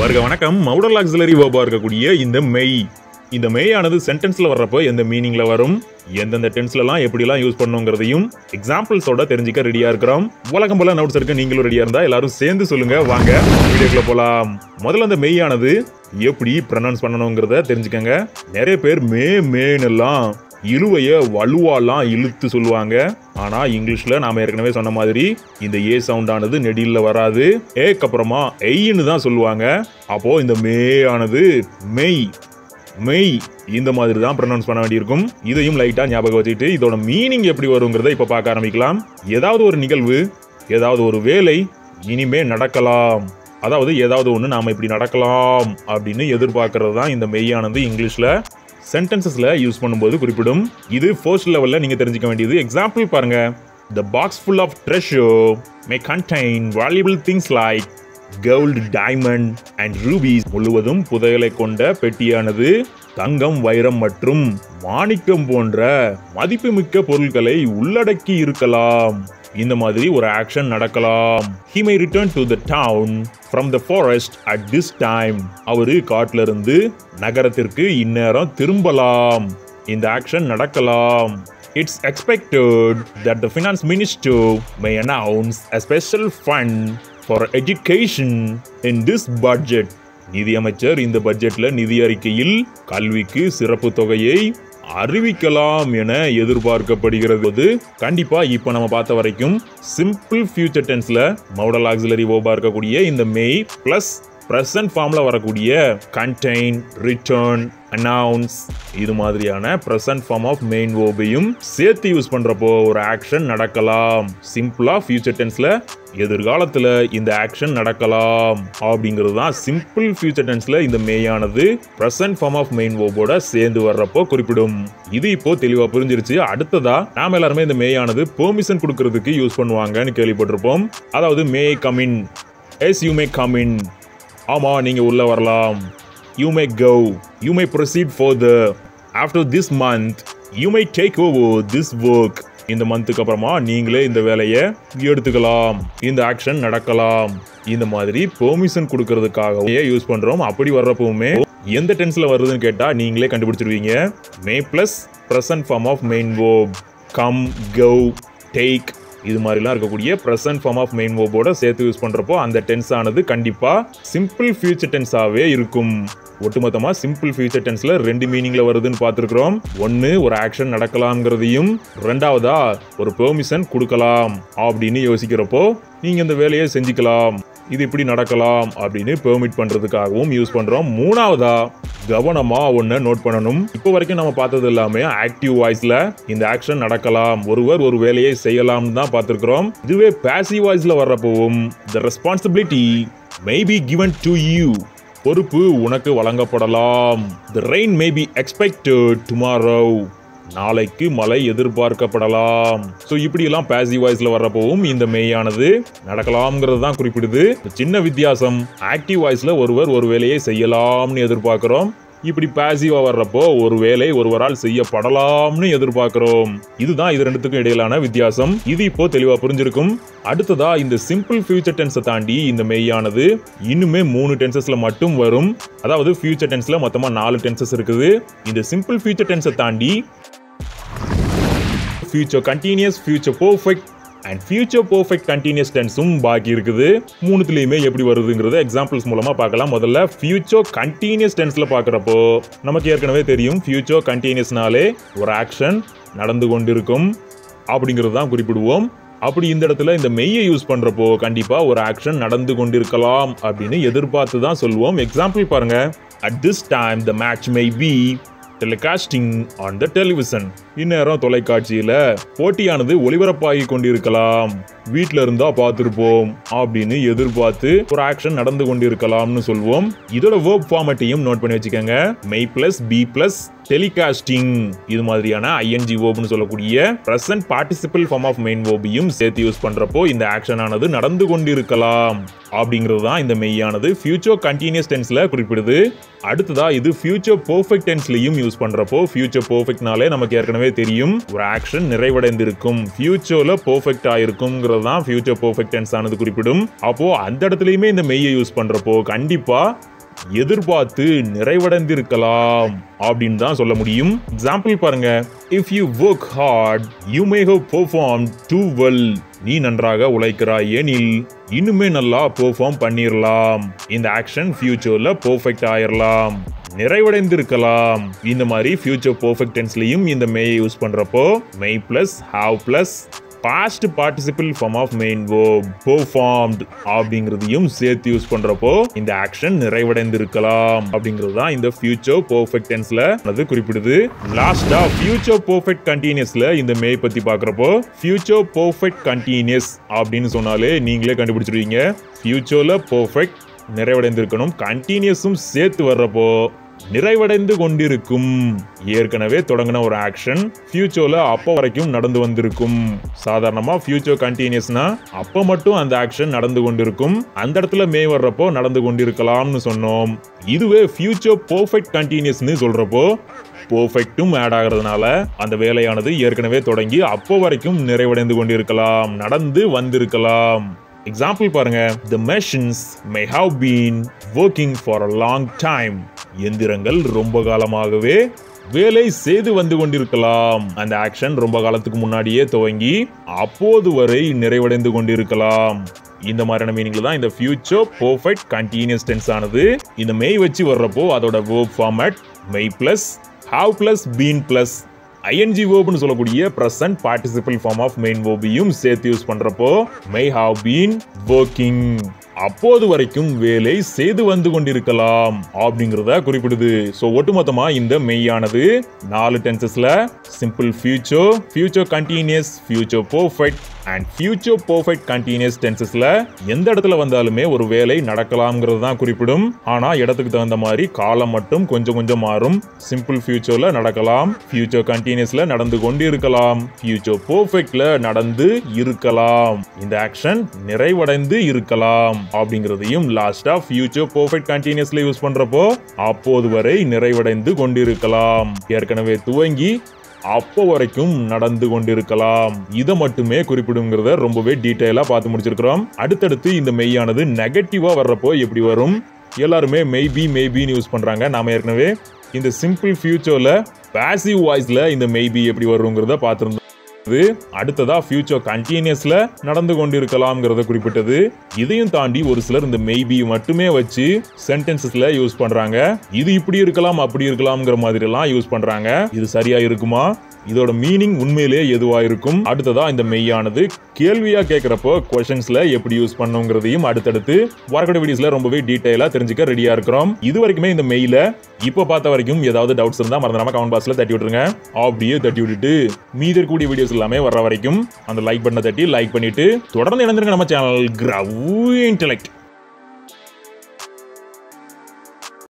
வருக வணக்கம் மவுடல் ஆக்சிலரி வேர்பா இருக்கக்கூடிய இந்த மெய் இந்த மெய் ஆனது சென்டென்ஸ்ல வர்றப்போ எந்த மீனிங்ல வரும் எந்தெந்த டென்ஸ்லலாம் எப்படிலாம் யூஸ் பண்ணுங்கிறதையும் எக்ஸாம்பிள்ஸோட தெரிஞ்சுக்க ரெடியா இருக்கிறோம் உலகம் போல நோட்ஸ் இருக்கு நீங்களும் ரெடியா இருந்தா எல்லாரும் சேர்ந்து சொல்லுங்க வாங்க வீடியோக்குள்ள போலாம் முதல்ல அந்த மெய் ஆனது எப்படி ப்ரொனவுன்ஸ் பண்ணணுங்கிறத தெரிஞ்சுக்கங்க நிறைய பேர் மே மேன்னு எல்லாம் இழுவைய வலுவாலாம் இழுத்து சொல்லுவாங்க ஆனா இங்கிலீஷ்ல நாம ஏற்கனவே சொன்ன மாதிரி இந்த ஏ சவுண்ட் ஆனது நெடில்ல வராது ஏக்கு அப்புறமா எய்ன்னு தான் சொல்லுவாங்க அப்போ இந்த மே ஆனது மெய் மெய் இந்த மாதிரி தான் ப்ரொனவுன்ஸ் பண்ண வேண்டியிருக்கும் இதையும் லைட்டா ஞாபகம் வச்சுட்டு இதோட மீனிங் எப்படி வருங்கிறத இப்ப பார்க்க ஆரம்பிக்கலாம் ஏதாவது ஒரு நிகழ்வு ஏதாவது ஒரு வேலை இனிமே நடக்கலாம் அதாவது ஏதாவது ஒன்று நாம இப்படி நடக்கலாம் அப்படின்னு எதிர்பார்க்கறது தான் இந்த மெய்யானது இங்கிலீஷ்ல சென்டென்சஸ்ல யூஸ் பண்ணும்போது குறிப்பிடும் இது ஃபர்ஸ்ட் லெவல்ல நீங்க தெரிஞ்சுக்க வேண்டியது எக்ஸாம்பிள் பாருங்க the box full of treasure may contain valuable things like gold diamond and rubies முழுவதும் புதையலை கொண்ட பெட்டியானது தங்கம் வைரம் மற்றும் மாணிக்கம் போன்ற மதிப்புமிக்க பொருட்களை உள்ளடக்கி இருக்கலாம் இந்த மாதிரி ஒரு ஆக்ஷன் நடக்கலாம் he may return to the town from the forest at this time அவரு காட்டுல இருந்து நகரத்திற்கு இந்நேரம் திரும்பலாம் இந்த ஆக்ஷன் நடக்கலாம் It's expected that the finance minister may announce a special fund for education in this budget. நிதியமைச்சர் இந்த பட்ஜெட்ல நிதி அறிக்கையில் கல்விக்கு சிறப்பு தொகையை அறிவிக்கலாம் என எதிர்பார்க்கப்படுகிறது போது கண்டிப்பா இப்ப நம்ம பார்த்த வரைக்கும் சிம்பிள் ஃபியூச்சர் டென்ஸ்ல மவுடல் ஆக்சிலரி ஓபா இருக்கக்கூடிய இந்த மெய் பிளஸ் ப்ரெசன்ட் ஃபார்ம்ல வரக்கூடிய கண்டெயின் ரிட்டர்ன் அனௌன்ஸ் இது மாதிரியான ப்ரெசன்ட் ஃபார்ம் ஆஃப் மெயின் வேர்பையும் சேர்த்து யூஸ் பண்றப்போ ஒரு ஆக்ஷன் நடக்கலாம் சிம்பிளா ஃபியூச்சர் டென்ஸ்ல எதிர்காலத்துல இந்த ஆக்ஷன் நடக்கலாம் அப்படிங்கிறது தான் சிம்பிள் ஃபியூச்சர் டென்ஸ்ல இந்த மேயானது ப்ரெசன்ட் ஃபார்ம் ஆஃப் மெயின் வேர்போட சேர்ந்து வர்றப்போ குறிப்பிடும் இது இப்போ தெளிவா புரிஞ்சிருச்சு அடுத்ததா நாம எல்லாருமே இந்த மேயானது பெர்மிஷன் கொடுக்கறதுக்கு யூஸ் பண்ணுவாங்கன்னு கேள்விப்பட்டிருப்போம் அதாவது may come in yes you may come in ஆமா நீங்க உள்ள வரலாம் you may go you may proceed further after this month you may take over this work இந்த மந்த்துக்கு அப்புறமா நீங்களே இந்த வேலையை எடுத்துக்கலாம் இந்த ஆக்ஷன் நடக்கலாம் இந்த மாதிரி பெர்மிஷன் கொடுக்கறதுக்காகவே யூஸ் பண்றோம் அப்படி வர்றப்பவுமே எந்த டென்ஸ்ல வருதுன்னு கேட்டா நீங்களே கண்டுபிடிச்சிருவீங்க may plus present form of main verb come go take இது மாதிரிலாம் இருக்கக்கூடிய ப்ரெசன்ட் ஃபார்ம் ஆஃப் மெயின் வேர்போட சேர்த்து யூஸ் பண்றப்போ அந்த டென்ஸ் ஆனது கண்டிப்பா சிம்பிள் ஃபியூச்சர் டென்ஸாவே இருக்கும் ஒட்டுமொத்தமா சிம்பிள் ஃபியூச்சர் டென்ஸ்ல ரெண்டு மீனிங்ல வருதுன்னு பார்த்துருக்கிறோம் ஒன்னு ஒரு ஆக்ஷன் நடக்கலாம்ங்கிறதையும் ரெண்டாவதா ஒரு பெர்மிஷன் கொடுக்கலாம் அப்படின்னு யோசிக்கிறப்போ நீங்க இந்த வேலையை செஞ்சுக்கலாம் இது இப்படி நடக்கலாம் அப்படின்னு பெர்மிட் பண்றதுக்காகவும் யூஸ் பண்றோம் மூணாவதா கவனமா ஒன்ன நோட் பண்ணணும் இப்போ வரைக்கும் நம்ம பார்த்தது எல்லாமே ஆக்டிவ் வாய்ஸ்ல இந்த ஆக்ஷன் நடக்கலாம் ஒருவர் ஒரு வேலையை செய்யலாம்னு தான் பார்த்திருக்கிறோம் இதுவே பாசிவ் வாய்ஸ்ல வர்றப்பவும் the responsibility may be given to you பொறுப்பு உனக்கு வழங்கப்படலாம் the rain may be expected tomorrow நாளைக்கு மழை எதிர்பார்க்கப்படலாம் ஸோ இப்படியெல்லாம் பாசிவ் வாய்ஸ்ல வர்றப்பவும் இந்த மெய்யானது நடக்கலாம்ங்கிறது தான் குறிப்பிடுது சின்ன வித்தியாசம் ஆக்டிவ் வாய்ஸ்ல ஒருவர் ஒரு வேலையை செய்யலாம்னு எதிர்பார்க்கிறோம் இப்படி பாசிவா வர்றப்போ ஒரு வேலை ஒருவரால் செய்யப்படலாம்னு எதிர்பார்க்கிறோம் இதுதான் இது ரெண்டுத்துக்கும் இடையிலான வித்தியாசம் இது இப்போ தெளிவா புரிஞ்சிருக்கும் அடுத்ததா இந்த சிம்பிள் ஃபியூச்சர் டென்ஸை தாண்டி இந்த மெய்யானது இன்னுமே மூணு டென்சஸ்ல மட்டும் வரும் அதாவது ஃபியூச்சர் டென்ஸ்ல மொத்தமா நாலு டென்சஸ் இருக்குது இந்த சிம்பிள் ஃபியூச்சர் டென்ஸை தாண்டி future continuous future perfect and future perfect continuous டென்ஸும் பாக்கி இருக்குது மூணுத்துலேயுமே எப்படி வருதுங்கிறது எக்ஸாம்பிள்ஸ் மூலமாக பார்க்கலாம் முதல்ல ஃபியூச்சர் கண்டினியூஸ் டென்ஸில் பார்க்குறப்போ நமக்கு ஏற்கனவே தெரியும் ஃபியூச்சர் கண்டினியூஸ்னாலே ஒரு ஆக்ஷன் நடந்து கொண்டிருக்கும் அப்படிங்கிறது தான் குறிப்பிடுவோம் அப்படி இந்த இடத்துல இந்த மெய்யை யூஸ் பண்றப்போ கண்டிப்பா ஒரு ஆக்ஷன் நடந்து கொண்டிருக்கலாம் அப்படின்னு எதிர்பார்த்து தான் சொல்லுவோம் எக்ஸாம்பிள் பாருங்க at this time the match may be telecasting on the television இந்நேரம் தொலைக்காட்சியில போட்டியானது ஒளிபரப்பாகி கொண்டிருக்கலாம் வீட்ல இருந்தா பார்த்திருப்போம் அப்படின்னு எதிர்பார்த்து ஒரு ஆக்ஷன் நடந்து கொண்டிருக்கலாம்னு சொல்வோம் இதோட வேர்ப் ஃபார்மட்டையும் நோட் பண்ணி வச்சுக்கோங்க மெய் பிளஸ் பி பிளஸ் டெலிகாஸ்டிங் இது மாதிரியான ஐஎன்ஜி வேர்ப்னு சொல்லக்கூடிய present participle form of main வேர்பையும் சேர்த்து யூஸ் பண்றப்போ இந்த ஆக்ஷன் ஆனது நடந்து கொண்டிருக்கலாம் அப்படிங்கிறது தான் இந்த மெய்யானது ஃபியூச்சர் கண்டினியூஸ் டென்ஸ்ல குறிப்பிடுது அடுத்ததா இது ஃபியூச்சர் பெர்ஃபெக்ட் டென்ஸ்லயும் யூஸ் பண்றப்போ ஃபியூச்சர் பெர்ஃபெக்ட்னாலே நமக்கு ஏற்கனவே தெரியும் ஒரு ஆக்ஷன் நிறைவடைந்திருக்கும் ஃபியூச்சர்ல பெர்ஃபெக்ட் ஆயிருக்குங்கிறது தான் ஃபியூச்சர் பெர்ஃபெக்ட் டென்ஸ் ஆனது குறிப்பிடும் அப்போ அந்த இடத்துலயுமே இந்த மெய்யை யூஸ் பண்றப்போ கண்டிப்பா எதிர்பார்த்து நிறைவடைந்திருக்கலாம் அப்படின்னு தான் சொல்ல முடியும் எக்ஸாம்பிள் பாருங்க if you work hard you may have perform too well நீ நன்றாக உழைக்கிறாய் எனில் இன்னுமே நல்லா பெர்ஃபார்ம் பண்ணிரலாம் இந்த ஆக்ஷன் ஃபியூச்சர்ல பெர்ஃபெக்ட் ஆயிரலாம் நிறைவடைந்திருக்கலாம் இந்த மாதிரி ஃபியூச்சர் பெர்ஃபெக்ட் டென்ஸ்லயும் இந்த மே யூஸ் பண்றப்போ may plus have plus past participle form of main verb performed அப்படிங்கிறதையும் சேர்த்து யூஸ் பண்றப்போ இந்த ஆக்ஷன் நிறைவடைந்திருக்கலாம் அப்படிங்கிறது தான் இந்த ஃபியூச்சர் பெர்ஃபெக்ட் டென்ஸ்ல அது குறிப்பிடுது லாஸ்டா ஃபியூச்சர் பெர்ஃபெக்ட் கண்டினியூஸ்ல இந்த மே பத்தி பார்க்கறப்போ ஃபியூச்சர் பெர்ஃபெக்ட் கண்டினியூஸ் அப்படின்னு சொன்னாலே நீங்களே கண்டுபிடிச்சிருவீங்க ஃபியூச்சர்ல பெர்ஃபெக்ட் நிறைவடைந்திருக்கணும் கண்டினியூஸும் சேர்த்து வர்றப்போ நிறைவடைந்து கொண்டிருக்கும் ஏற்கனவே தொடங்கின ஒரு ஆக்ஷன் ஃபியூச்சர்ல அப்போ வரைக்கும் நடந்து வந்திருக்கும் சாதாரணமா ஃபியூச்சர் கண்டினியூஸ்னா அப்போ மட்டும் அந்த ஆக்ஷன் நடந்து கொண்டிருக்கும் அந்த இடத்துல மே வர்றப்போ நடந்து கொண்டிருக்கலாம்னு சொன்னோம் இதுவே ஃபியூச்சர் பெர்ஃபெக்ட் கண்டினியூஸ்னு சொல்றப்போ பெர்ஃபெக்ட்டும் ஆட் ஆகிறதுனால அந்த வேலையானது ஏற்கனவே தொடங்கி அப்போ வரைக்கும் நிறைவடைந்து கொண்டிருக்கலாம் நடந்து வந்திருக்கலாம் எக்ஸாம்பிள் பாருங்க the machines may have been working for a long time எந்திரங்கள் ரொம்ப காலமாகவே வேலை செய்து வந்து கொண்டிருக்கலாம் அந்த ஆக்ஷன் ரொம்ப காலத்துக்கு முன்னாடியே துவங்கி அப்போது வரை நிறைவடைந்து கொண்டிருக்கலாம் இந்த மாதிரியான மீனிங்ல தான் இந்த ஃபியூச்சர் பெர்ஃபெக்ட் கண்டினியூஸ் டென்ஸ் ஆனது இந்த மெய் வச்சு வர்றப்போ அதோட verb format may plus have plus been plus ING வேர்ப்னு சொல்லக்கூடிய present participle form of main வேர்பையும் சேர்த்து யூஸ் பண்றப்போ மை ஹாவ் பீன் ஒர்க்கிங் அப்போது வரைக்கும் வேலை செய்து வந்து கொண்டிருக்கலாம் அப்படிங்கிறத குறிப்பிடுது ஸோ ஒட்டுமொத்தமா இந்த மெய்யானது நாலு டென்சஸ்ல simple future future continuous future perfect and future perfect continuous டென்சஸ்ல எந்த இடத்துல வந்தாலுமே ஒரு வேலை நடக்கலாம்ங்கிறது தான் குறிப்பிடும் ஆனா இடத்துக்கு தகுந்த மாதிரி காலம் மட்டும் கொஞ்சம் கொஞ்சம் மாறும் சிம்பிள் ஃபியூச்சர்ல நடக்கலாம் ஃபியூச்சர் கண்டினியூஸ்ல நடந்து கொண்டு இருக்கலாம் ஃபியூச்சர் பெர்ஃபெக்ட்ல நடந்து இருக்கலாம் இந்த ஆக்ஷன் நிறைவடைந்து இருக்கலாம் அப்படிங்கிறதையும் லாஸ்டா ஃபியூச்சர் பெர்ஃபெக்ட் கண்டினியூஸ்ல யூஸ் பண்றப்போ அப்போது வரை நிறைவடைந்து கொண்டிருக்கலாம் ஏற்கனவே துவங்கி அப்போ வரைக்கும் நடந்து கொண்டிருக்கலாம் இதை மட்டுமே குறிப்பிடுங்கிறத ரொம்பவே டீட்டெயிலா பார்த்து முடிச்சிருக்கிறோம் அடுத்தடுத்து இந்த மெய்யானது நெகட்டிவா வர்றப்போ எப்படி வரும் எல்லாருமே மெய்பி மெய்பின்னு யூஸ் பண்றாங்க நாம ஏற்கனவே இந்த சிம்பிள் ஃபியூச்சர்ல பாசிவ் வாய்ஸ்ல இந்த மெய்பி எப்படி வருங்கிறத பார்த்திருந்தோம் இது அடுத்ததா ஃபியூச்சர் கண்டினியூஸ்ல நடந்து கொண்டிருக்கலாம்ங்கிறத குறிப்பிட்டது இதையும் தாண்டி ஒரு சிலர் இந்த மெய்பி மட்டுமே வச்சு சென்டென்சஸ்ல யூஸ் பண்றாங்க இது இப்படி இருக்கலாம் அப்படி இருக்கலாம்ங்கிற மாதிரி எல்லாம் யூஸ் பண்றாங்க இது சரியா இருக்குமா இதோட மீனிங் உண்மையிலேயே எதுவா இருக்கும் அடுத்ததா இந்த மெய்யானது கேள்வியா கேட்கிறப்போ கொஸ்டின்ஸ்ல எப்படி யூஸ் பண்ணுங்கிறதையும் அடுத்தடுத்து வரக்கூடிய வீடியோஸ்ல ரொம்பவே டீடைலா தெரிஞ்சுக்க ரெடியா இருக்கிறோம் இது வரைக்குமே இந்த மெயில இப்போ பார்த்த வரைக்கும் ஏதாவது டவுட்ஸ் இருந்தா மறந்துடாம கமெண்ட் பாக்ஸ்ல தட்டி விட்டுருங்க அப்படியே தட்டி விட்டுட்டு மீதி இருக்கக்கூடிய வீடியோஸ் எல்லாமே வர்ற வரைக்கும் அந்த லைக் பட்டனை தட்டி லைக் பண்ணிட்டு தொடர்ந்து இணைந்திருங்க நம்ம சேனல் கிரவு இன்டெலெக்ட்